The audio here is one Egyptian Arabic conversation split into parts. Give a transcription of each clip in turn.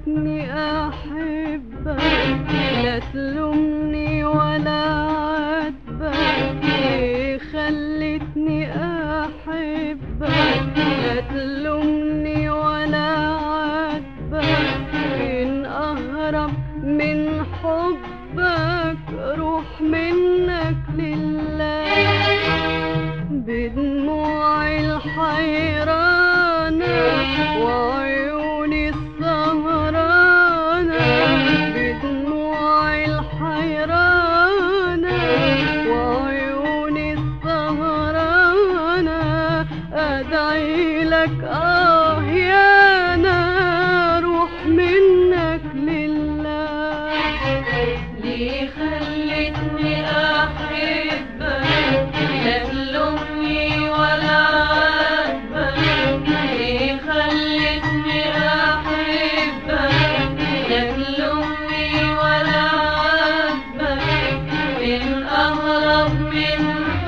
خلتني أحبك لا تلومني ولا عاتبك ليه خلتني أحبك لا تلومني ولا عاتبك إن أهرب من حبك روح منك لله بدموعي الحيرانة وعيوني السهرانة بدموعي الحيرانة وعيوني السهرانة أدعي لك آه يا نار روح منك لله ليه خلتني أحبك لا تلومني ولا عاتبك ليه خلتني أحبك لا تلومني ولا عاتبك إن أهرب من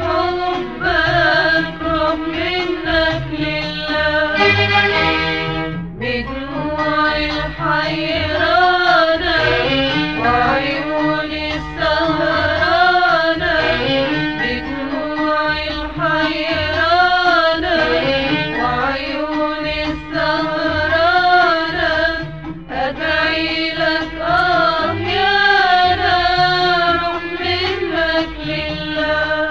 حبك روح منك لله بدموعي الحيرانة وعيوني السهرانة بدموعي الحيرانة وعيوني السهرانة أدعي لك آه يا نار روح منك لله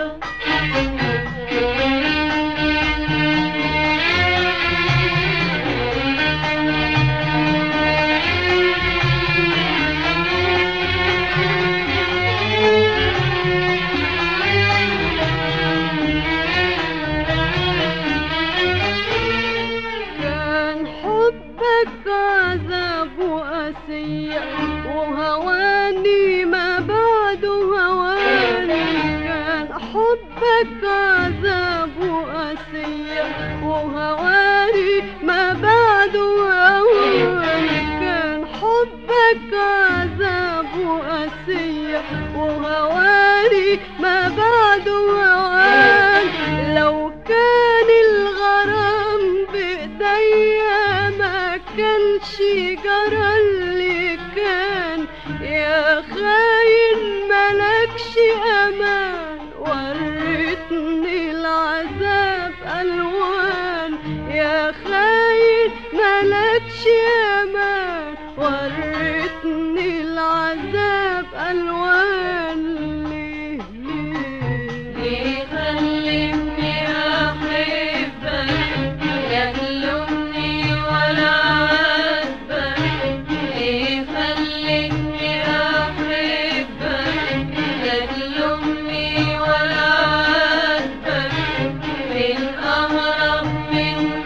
كان حبك عذاب وقاسية وهواني ما بعده هواني كان حبك عذاب وقاسية وهواني ما بعده هواني كان حبك عذاب وقاسية وهواني ما بعده هواني لو كان الغرام بإيديا ما كانش جرى اللي كان يا خاين ملكش أمان وريتني العذاب ألوان يا خاين ملكش أمان وريتني العذاب ألوان ليه ليه ليه خلتني أحبك لا تلومني ولا عاتبك ليه خلتني أحبك لا تلومني ولا عاتبك إن أهرب من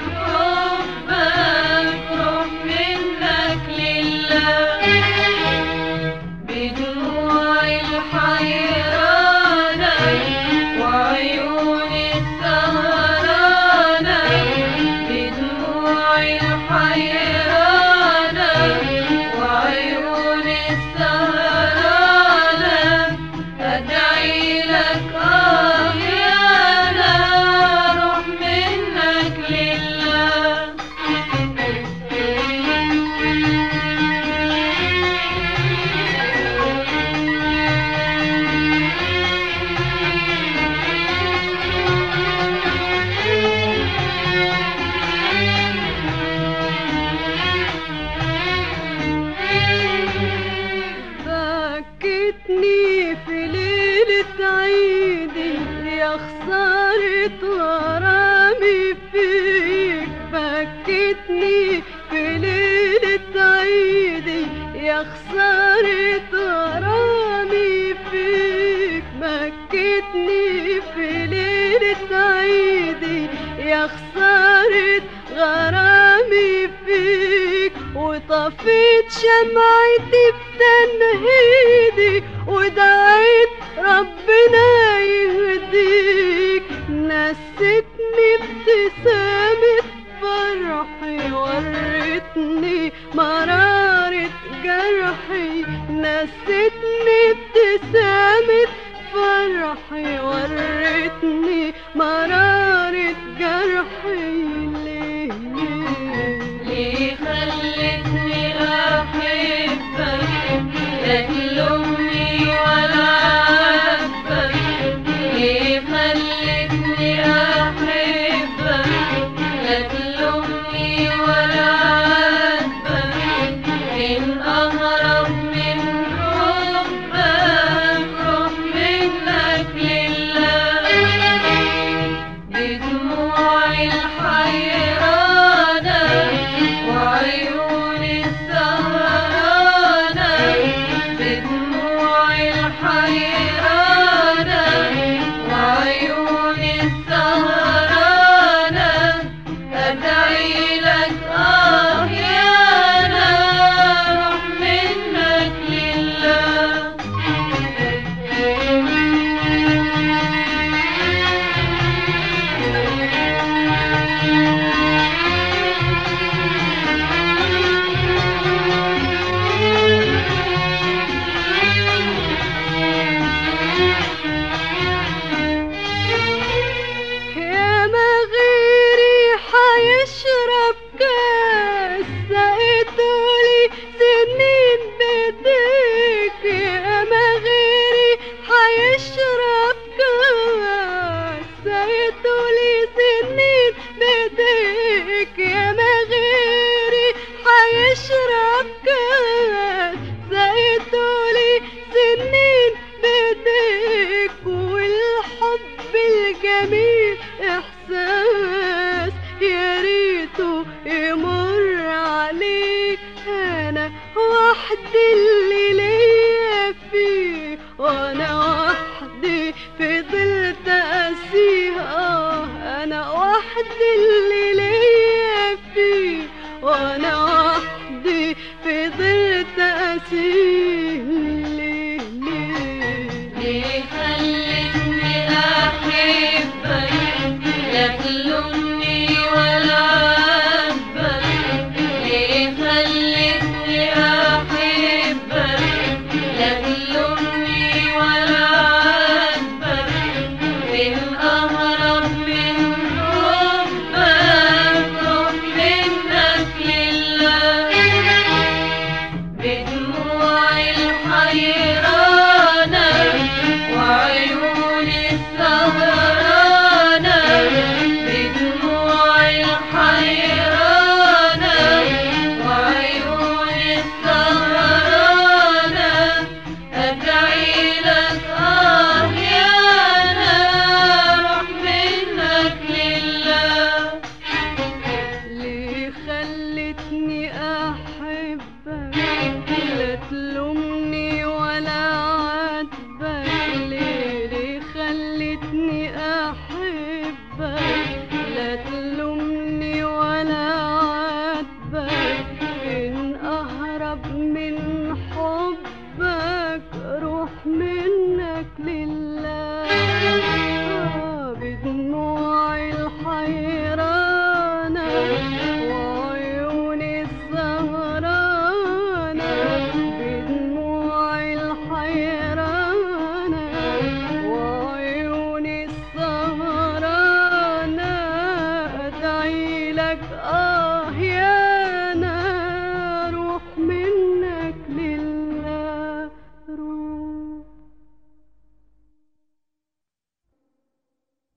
حبك روح منك لله بدموعي الحيرانة وعيوني السهرانة بدموعي الحيرانة وعيوني السهرانة أدعي لك آه يا نار روح منك لله فكتني في ليلة عيدي يا خسارة غرامي فيك فكتني في ليلة عيدي يا خسارة غرامي فيك مكتني في ليلة عيدي يا خسارة غرامي فيك وطفيت شمعتي بتنهيدي ودعيت ربنا يهديك نستني ابتسامة فرحي ورتني مرارة جرحي نستني ابتسامة فرحي ورتني مرارة جرحي ليه ليه خلتني أحبك ناسيني ليه ليه ليه خلتني أحبك لا تلومني ولا عاتبك ليه خلتني أحبك لا تلومني ولا عاتبك فين أهرب من حبك روح منك لله بدموعي الحيرانة وعيوني السهرانة بدموعي الحيرانة وعيوني السهرانة أدعي لك آه يا روح منك لله ليه خلتني احبك لا تلومني ولا عاتبك ليه ليه خلتني احبك لا تلومني ولا عاتبك ان اهرب من حبك روح منك لله آه، بدموعي الحيرانة وعيوني السهرانة بدموعي الحيرانة وعيوني السهرانة أدعي لك آه